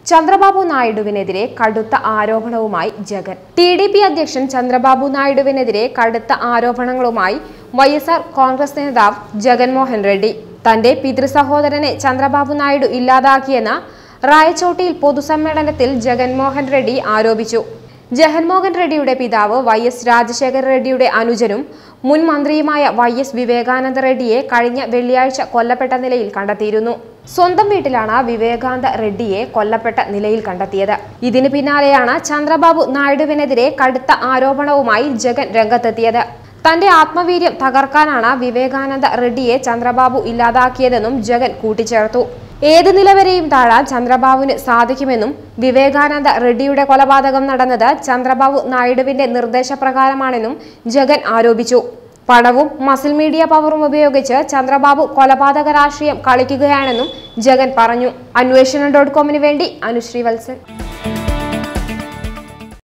ചന്ദ്രബാബു നായിഡുവിനെതിരെ കടുത്ത ആരോപണവുമായി ജഗൻ ടി ഡി പി അധ്യക്ഷൻ ചന്ദ്രബാബു നായിഡുവിനെതിരെ കടുത്ത ആരോപണങ്ങളുമായി വൈ എസ് ആർ കോൺഗ്രസ് നേതാവ് ജഗൻമോഹൻ റെഡ്ഡി തന്റെ പിതൃസഹോദരനെ ചന്ദ്രബാബു നായിഡു ഇല്ലാതാക്കിയെന്ന റായച്ചോട്ടിയിൽ പൊതുസമ്മേളനത്തിൽ ജഗൻമോഹൻ റെഡ്ഡി ആരോപിച്ചു ജഗൻമോഹൻ റെഡ്ഡിയുടെ പിതാവ് വൈ എസ് രാജശേഖര റെഡ്ഡിയുടെ അനുജനും മുൻ മന്ത്രിയുമായ വൈ എസ് വിവേകാനന്ദ റെഡ്ഡിയെ കഴിഞ്ഞ വെള്ളിയാഴ്ച കൊല്ലപ്പെട്ട നിലയിൽ കണ്ടെത്തിയിരുന്നു സ്വന്തം വീട്ടിലാണ് വിവേകാനന്ദ റെഡ്ഡിയെ കൊല്ലപ്പെട്ട നിലയിൽ കണ്ടെത്തിയത് ഇതിന് പിന്നാലെയാണ് ചന്ദ്രബാബു നായിഡുവിനെതിരെ കടുത്ത ആരോപണവുമായി ജഗൻ രംഗത്തെത്തിയത് തന്റെ ആത്മവീര്യം തകർക്കാനാണ് വിവേകാനന്ദ റെഡ്ഡിയെ ചന്ദ്രബാബു ഇല്ലാതാക്കിയതെന്നും ജഗൻ കൂട്ടിച്ചേർത്തു ഏത് നിലവരെയും താഴാൻ ചന്ദ്രബാബുവിന് സാധിക്കുമെന്നും വിവേകാനന്ദ റെഡ്ഡിയുടെ കൊലപാതകം നടന്നത് ചന്ദ്രബാബു നായിഡുവിന്റെ നിർദ്ദേശപ്രകാരമാണെന്നും ജഗൻ ആരോപിച്ചു പണവും മസിൽ മീഡിയ പവറും ഉപയോഗിച്ച് ചന്ദ്രബാബു കൊലപാതക രാഷ്ട്രീയം കളിക്കുകയാണെന്നും ജഗൻ പറഞ്ഞു അന്വേഷണം ഡോട്ട് കോമിന് വേണ്ടി അനുശ്രീ വത്സൻ